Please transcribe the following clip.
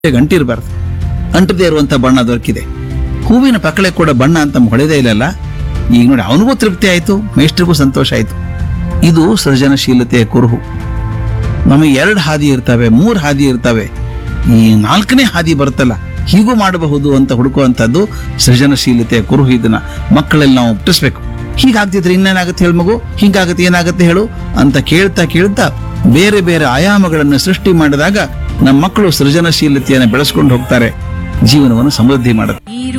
ಅಂಟಿರಬಾರ್ದು ಅಂಟದೇ ಇರುವಂತ ಬಣ್ಣ ದೊರಕಿದೆ ಹೂವಿನ ಪಕ್ಕಳೆ ಕೂಡ ಬಣ್ಣ ಅಂತ ಹೊಳೆದೇ ಇಲ್ಲಲ್ಲ ಈಗ ನೋಡಿ ಅವನಿಗೂ ತೃಪ್ತಿ ಆಯ್ತು ಮೇಷ್ಟ್ರಿಗೂ ಸಂತೋಷ ಆಯ್ತು ಇದು ಸೃಜನಶೀಲತೆಯ ಕುರುಹು ನಮಗೆ ಎರಡು ಹಾದಿ ಇರ್ತವೆ ಮೂರು ಹಾದಿ ಇರ್ತವೆ ಈ ನಾಲ್ಕನೇ ಹಾದಿ ಬರುತ್ತಲ್ಲ ಹೀಗೂ ಮಾಡಬಹುದು ಅಂತ ಹುಡುಕುವಂಥದ್ದು ಸೃಜನಶೀಲತೆಯ ಕುರುಹು ಇದನ್ನ ಮಕ್ಕಳಲ್ಲಿ ನಾವು ಹುಟ್ಟಿಸ್ಬೇಕು ಹೀಗಾಗ್ತಿದ್ರೆ ಇನ್ನೇನಾಗುತ್ತೆ ಹೇಳು ಮಗು ಹೀಗಾಗುತ್ತೆ ಏನಾಗುತ್ತೆ ಹೇಳು ಅಂತ ಕೇಳ್ತಾ ಕೇಳ್ತಾ ಬೇರೆ ಬೇರೆ ಆಯಾಮಗಳನ್ನು ಸೃಷ್ಟಿ ಮಾಡಿದಾಗ ನಮ್ಮ ಮಕ್ಕಳು ಸೃಜನಶೀಲತೆಯನ್ನು ಬೆಳೆಸ್ಕೊಂಡು ಹೋಗ್ತಾರೆ ಜೀವನವನ್ನು ಸಮೃದ್ಧಿ ಮಾಡುತ್ತೆ ನೀರು